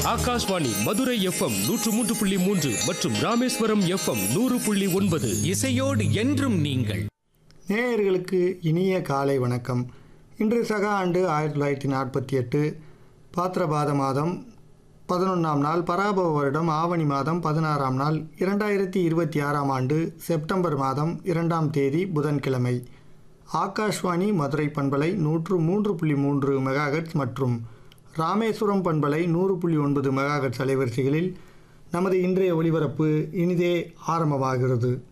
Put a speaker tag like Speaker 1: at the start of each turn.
Speaker 1: Akashvani Madurai FM நூற்று மூன்று புள்ளி மூன்று மற்றும் ராமேஸ்வரம் எஃப்எம் நூறு புள்ளி ஒன்பது
Speaker 2: இசையோடு என்றும் நீங்கள்
Speaker 3: நேயர்களுக்கு இனிய காலை வணக்கம் இன்று சக ஆண்டு ஆயிரத்தி தொள்ளாயிரத்தி நாற்பத்தி எட்டு பாத்திரபாத மாதம் பதினொன்றாம் நாள் பராபவ வருடம் ஆவணி மாதம் பதினாறாம் நாள் இரண்டாயிரத்தி இருபத்தி ஆறாம் ஆண்டு செப்டம்பர் மாதம் இரண்டாம் தேதி புதன்கிழமை ஆகாஷ்வாணி மதுரை பண்பலை நூற்று மூன்று புள்ளி மூன்று மெகாஹெட்ஸ் மற்றும் ராமேஸ்வரம் பண்பலை நூறு புள்ளி ஒன்பது மெகாஹெட்ஸ் அலைவரிசைகளில் நமது இன்றைய ஒளிபரப்பு இனிதே ஆரம்பமாகிறது